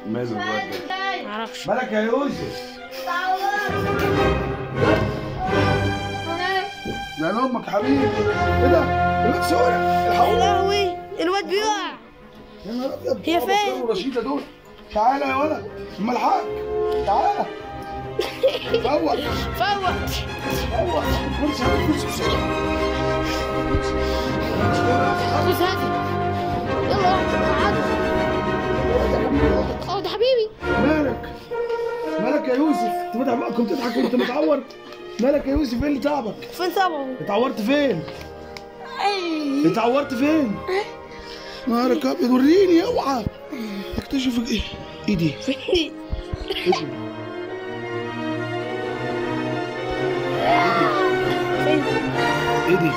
ماله الواد ده معرفش مالك يا يوسف يا امك يا حبيبي ايه ده الواد سوري يا الحقوق لهوي الواد بيقع يا نهار ابيض هي أبو فين؟ بكر ورشيدة دول تعالى يا ولد اما الحاج تعالى فوق فوق فوق كرسي هات الكرسي بسرعه بص هاتي يلا قعدوا اه ده حبيبي مالك مالك يا يوسف انت بتضحك كنت بتضحك وانت متعور مالك يا يوسف ايه اللي تعبك فين صبعه اتعورت فين اي اتعورت فين نهارك ابيض وريني اوعى اكتشف ايه ايه دي ايه دي فين ايه دي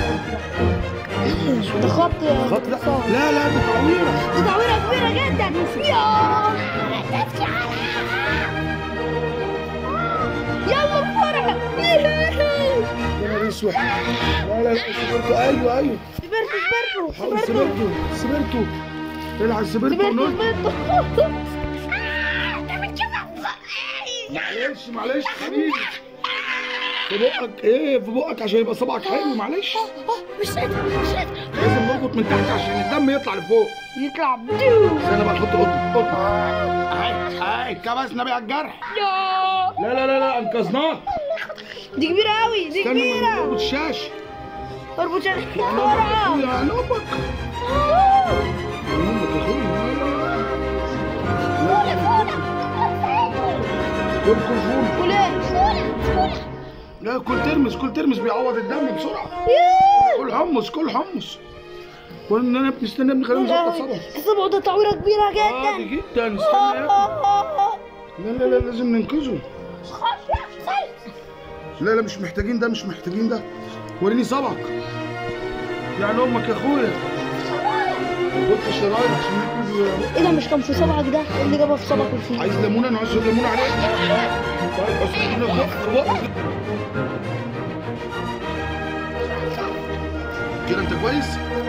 ده خط خط لا لا لا دي تعويره دي تعويره كبيره جدا يا يلا بسرعه يا نهار اسود لا لا لا سبرتو ايوه ايوه سبرتو حاول سبرتو سبرتو سبرتو العب سبرتو سبرتو ونط سبرتو معلش معلش حبيبي في بقك ايه في بقك عشان يبقى صبعك حلو معلش مش قادر مش قادر لازم نربط من تحت عشان الدم يطلع لفوق يطلع بدو استنى بقى نحط قطن قطن اهي اهي كبسنا بقى الجرح يا لا لا لا لا انقذناك دي كبيره قوي دي استنى ما كبيره نربط الشاش اربط يا شغل نومك يا اخويا يا نومك يا نومك يا اخويا لا لا لا كل كل فول وليه لا كل ترمس كل ترمس بيعوض الدم بسرعه كل حمص كل حمص قلنا انا ابني استنى ابني خلينا نظبط صبعه صبعه ده تعويره كبيره عادي جدا جدا استنى يا ابني لا لا لا لازم ننقذه لا لا مش محتاجين ده مش محتاجين ده وريني صبعك يعني امك يا اخويا قلت الشرايط عشان ننقذ ايه ده مش كان في صبعك ده إيه اللي جابها في صبعك وفيه عايز ليمونه نعصر ليمونه عليه طيب عصر ليمونه في بقك- في بقك. كده انت كويس؟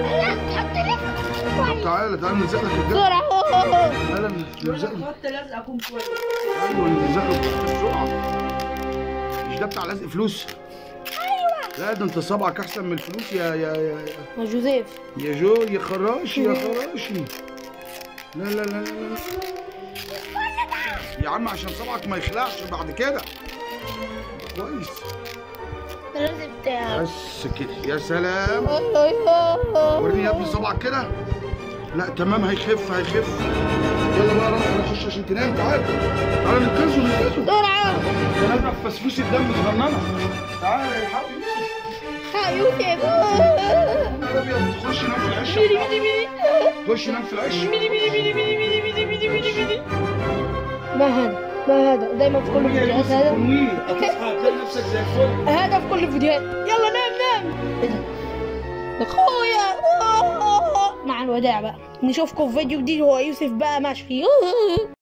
طب تعالى تعالى نلزق لك الجرح بسرعه تعالى نلزق لك حط لزقه اكون كويس ايوه نلزق لك بسرعه مش ده بتاع لزق فلوس ايوه لا ده انت صبعك احسن من الفلوس يا يا يا يا جوزيف يا جو يا خراشي يا خراشي لا لا لا لا لا يا عم عشان صبعك ما يخلعش بعد كده كويس لازم بتاع بس كده يا سلام وريني يا ابني صبعك كده لا تمام هيخف هيخف يلا بقى روح انا اخش عشان تنام تعال تعال ننقذه ننقذه بسرعه ده نازله في فسفوس الدم صغننه تعال يا حبيبي ها يوسف يا ابيض خش نام في العشه خش نام في العشه ما هذا ما هذا دايما في كل قوم يا الفيديوهات يوسف هذا قومي هتصحى هتلاقي نفسك زي الفل هذا في كل الفيديوهات يلا نام نام ايه ده ده اخويا مع الوداع بقى نشوفكم في فيديو جديد هو يوسف بقى ماشي